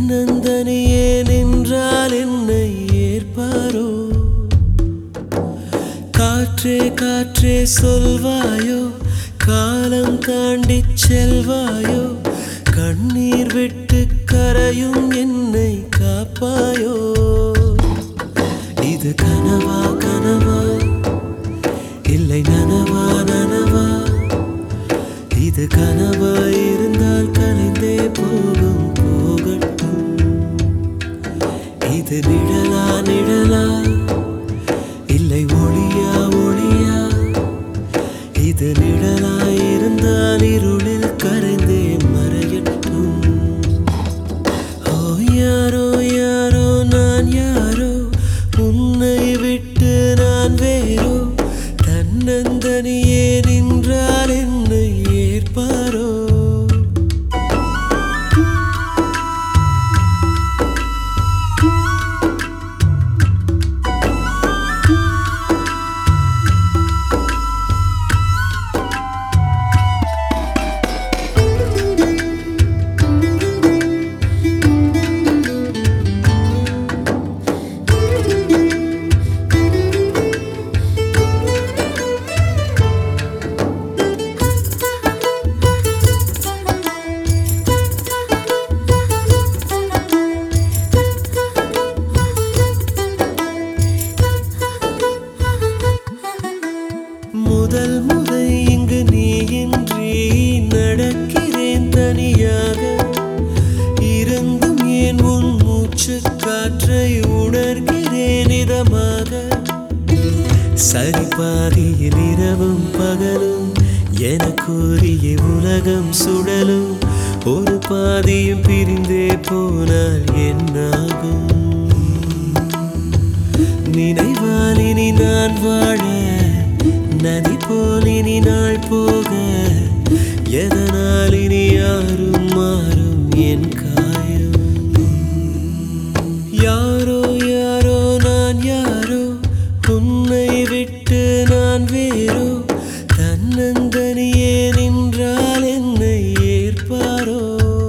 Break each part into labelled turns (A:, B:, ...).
A: தன்னந்தனியே நின்றால் என்னை ஏற்பாரோ காற்றே காற்றே சொல்வாயோ காலம் தாண்டிச் செல்வாயோ கண்ணீர் விட்டு கரையும் என்னை காப்பாயோ இது கனவா கனவா இல்லை நனவா நனவா இது கனவா இருந்தால் கலைந்தே போகும் போகட்டும் இது நிழலா நிழலா இல்லை ஒளியா ஒளியா இது நிழலா இருந்தால் இருளில் கரைந்தே மறையட்டும் ஓ யாரோ யாரோ நான் யாரோ உன்னை விட்டு நான் வேறோ தன்னந்தனியே நின்றால் என்னை ஏற்பாரோ முதல் முறை இங்கு நீயின்றி நடக்கிறேன் தனியாக இருந்தும் ஏன் உன் மூச்சு காற்றை உணர்கிறேன் இதமாக சரி பாதியில் இரவும் பகலும் எனக்குரிய உலகம் சுடலும் ஒரு பாதியும் பிரிந்தே போனால் என்னாகும் நினைவால் இனி நான் வாழ நதி போல் இனி நாள் போக எதனால் இனி யாரும் மாறும் என் காயம் யாரோ யாரோ நான் யாரோ உன்னை விட்டு நான் வேறோ தன்னந்தனியே நின்றால் என்னை ஏற்பாரோ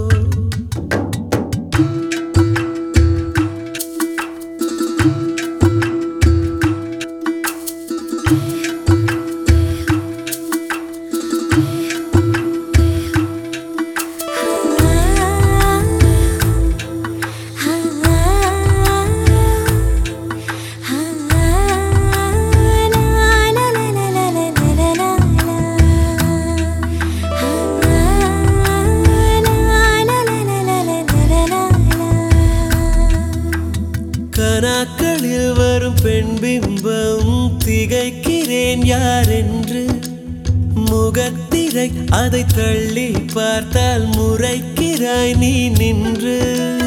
A: கனாக்களில் வரும் பெண் பிம்பம் திகைக்கிறேன் யார் என்று முகத்திரை அதை தள்ளி பார்த்தால் முறைக்கிறாய் நீ நின்று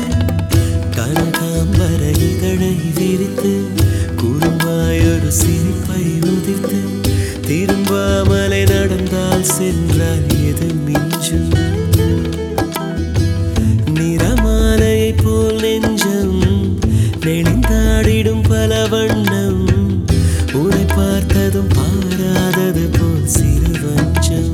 A: கனகாம்பர இதழை விரித்து குறும்பாயொரு சிரிப்பை உதித்து திரும்பாமலை நடந்தால் சென்றால் எது மிஞ்சும் நிறமாலையை போல் நெஞ்சம் நெளிந்தாடிடும் பல வண்ணம் உன்னை பார்த்ததும் பாராதது போல் சிறு வஞ்சம்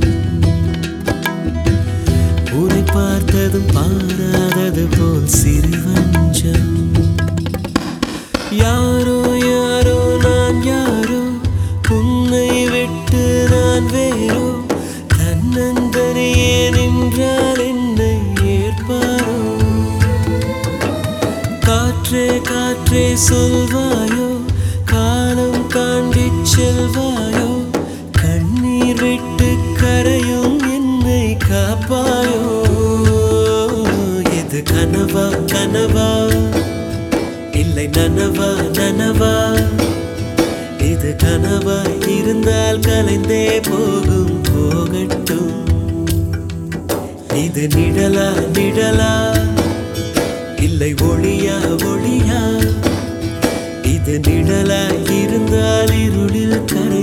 A: உன்னை பார்த்ததும் பாராதது போல் சிறு வஞ்சம் யாரோ யாரோ நான் யாரோ உன்னை விட்டு நான் வேறோ தன்னந்தனியே நின்றால் என்னை ஏற்பாரோ காற்றே காற்றே சொல்வாயோ காலம் தாண்டிச் செல்வாயோ கண்ணீர் விட்டு கரையும் என்னை காப்பாயோ இது கனவா கனவா இல்லை நனவா நனவா இது கனவா இருந்தால் கலைந்தே போகும் போகட்டும் இது நிழலா நிழலா இல்லை ஒளியா ஒளியா இது நிழலா இருந்தால் இருளில் கரை